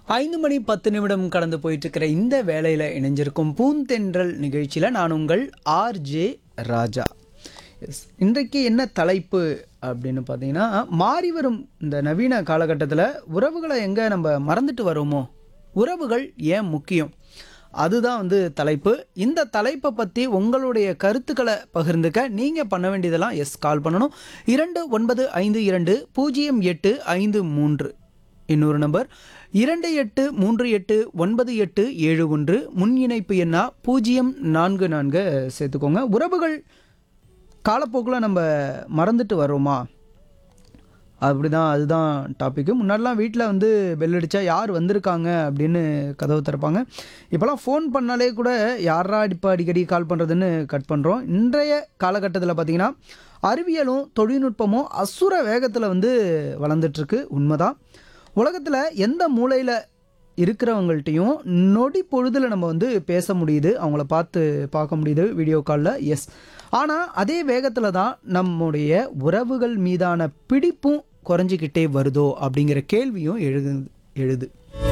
ஐந்து மணி பத்து நிமிடம் கடந்து போயிட்டு இருக்கிற இந்த வேலையில் இணைஞ்சிருக்கும் பூந்தென்றல் நிகழ்ச்சியில் நான் உங்கள் ஆர்ஜே ராஜா எஸ் இன்றைக்கு என்ன தலைப்பு அப்படின்னு பார்த்தீங்கன்னா மாறி வரும் இந்த நவீன காலகட்டத்தில் உறவுகளை எங்கே நம்ம மறந்துட்டு வரோமோ உறவுகள் ஏன் முக்கியம் அதுதான் வந்து தலைப்பு இந்த தலைப்பை பற்றி உங்களுடைய கருத்துக்களை பகிர்ந்துக்க நீங்கள் பண்ண வேண்டியதெல்லாம் எஸ் கால் பண்ணணும் இரண்டு ஒன்பது ஐந்து இரண்டு பூஜ்ஜியம் எட்டு ஐந்து மூன்று இன்னொரு நம்பர் இரண்டு எட்டு மூன்று எட்டு ஒன்பது எட்டு ஏழு ஒன்று முன் இணைப்பு எண்ணா பூஜ்ஜியம் நான்கு நான்கு சேர்த்துக்கோங்க உறவுகள் காலப்போக்கில் நம்ம மறந்துட்டு வரோமா அப்படிதான் அதுதான் டாப்பிக்கு முன்னாடிலாம் வீட்டில் வந்து பெல் அடித்தா யார் வந்திருக்காங்க அப்படின்னு கதவு திறப்பாங்க இப்போலாம் ஃபோன் பண்ணாலே கூட யாரா இப்போ அடிக்கடி கால் பண்ணுறதுன்னு கட் பண்ணுறோம் இன்றைய காலகட்டத்தில் பார்த்திங்கன்னா அறிவியலும் தொழில்நுட்பமும் அசுர வேகத்தில் வந்து வளர்ந்துட்டுருக்கு உண்மைதான் உலகத்தில் எந்த மூலையில் இருக்கிறவங்கள்ட்டையும் நொடி பொழுதில் நம்ம வந்து பேச முடியுது அவங்கள பார்த்து பார்க்க முடியுது வீடியோ காலில் எஸ் ஆனால் அதே வேகத்தில் தான் நம்முடைய உறவுகள் மீதான பிடிப்பும் குறைஞ்சிக்கிட்டே வருதோ அப்படிங்கிற கேள்வியும் எழுது எழுது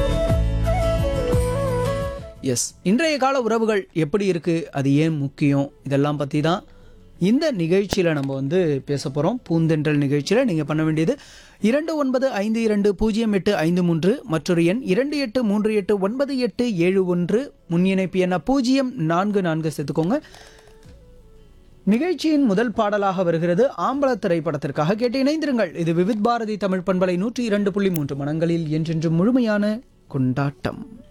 எஸ் இன்றைய கால உறவுகள் எப்படி இருக்குது அது ஏன் முக்கியம் இதெல்லாம் பற்றி தான் இந்த நிகழ்ச்சியில் நம்ம வந்து பேச போகிறோம் பூந்தென்றல் நிகழ்ச்சியில் நீங்கள் பண்ண வேண்டியது இரண்டு ஒன்பது ஐந்து இரண்டு பூஜ்ஜியம் எட்டு ஐந்து மூன்று மற்றொரு எண் இரண்டு எட்டு மூன்று எட்டு ஒன்பது எட்டு ஏழு ஒன்று முன் இணைப்பு எண்ண பூஜ்ஜியம் நான்கு நான்கு சேர்த்துக்கோங்க நிகழ்ச்சியின் முதல் பாடலாக வருகிறது ஆம்பள திரைப்படத்திற்காக கேட்டு இணைந்திருங்கள் இது விவித் பாரதி தமிழ் பண்பலை நூற்றி இரண்டு புள்ளி மூன்று மனங்களில் என்றென்றும் முழுமையான கொண்டாட்டம்